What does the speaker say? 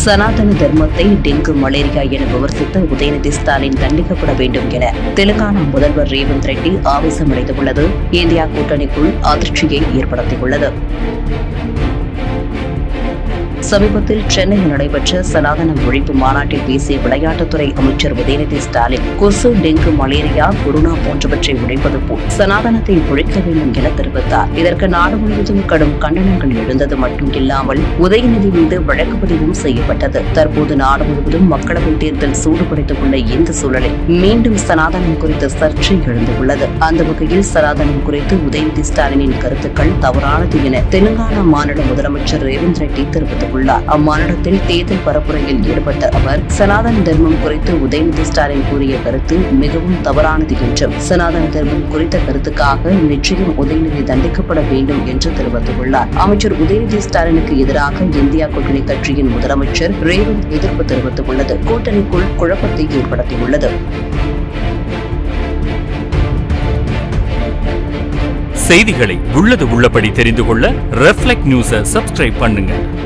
சனாதன தர்மத்தை dengue malaria என விமர்சித்த உதயநிதி ஸ்டாலின் தண்டிக்கப்பட வேண்டும் என தெலுங்கானா முதல்வர் ரேவந்த் ரெட்டி ஆவேசமடைந்துள்ளது இந்தியா கூட்டணிக்குள் அதிர்ச்சியை ஏற்படுத்தியுள்ளது சமீபத்தில் சென்னையில் நடைபெற்ற சனாதன ஒழிப்பு மாநாட்டில் பேசிய விளையாட்டுத்துறை அமைச்சர் உதயநிதி ஸ்டாலின் கொசு டெங்கு மலேரியா கொரோனா போன்றவற்றை ஒழிப்பது போல் சனாதனத்தை ஒழிக்க வேண்டும் என தெரிவித்தார் இதற்கு நாடு முழுவதும் கடும் கண்டனங்கள் எழுந்தது மட்டும் இல்லாமல் உதயநிதி மீது வழக்கு பதிவும் செய்யப்பட்டது தற்போது நாடு முழுவதும் மக்களவைத் தேர்தல் சூடுபிடித்துள்ள இந்த சூழலில் மீண்டும் சனாதனம் குறித்த சர்ச்சை எழுந்துள்ளது அந்த வகையில் சனாதனம் குறித்து உதயநிதி ஸ்டாலினின் கருத்துக்கள் தவறானது என தெலுங்கானா மாநில முதலமைச்சர் ரேவந்த் ரெட்டி தெரிவித்துள்ளார் அம்மாநிலத்தில் தேர்தல் பரப்புரையில் ஈடுபட்ட அவர் சனாதன தர்மம் குறித்து உதயநிதி ஸ்டாலின் கூறிய கருத்து மிகவும் தவறானது என்றும் சனாதன தர்மம் குறித்த கருத்துக்காக நிச்சயம் உதயநிதி தண்டிக்கப்பட வேண்டும் என்று தெரிவித்துள்ளார் அமைச்சர் உதயநிதி ஸ்டாலினுக்கு எதிராக இந்தியா கூட்டணி கட்சியின் முதலமைச்சர் ரேவந்த் எதிர்ப்பு தெரிவித்துள்ளது கூட்டணிக்குள் குழப்பத்தை ஏற்படுத்தியுள்ளது செய்திகளை உள்ளது உள்ளபடி தெரிந்து கொள்ள ரெஃப்ளெக்ட் நியூஸை சப்ஸ்கிரைப் பண்ணுங்க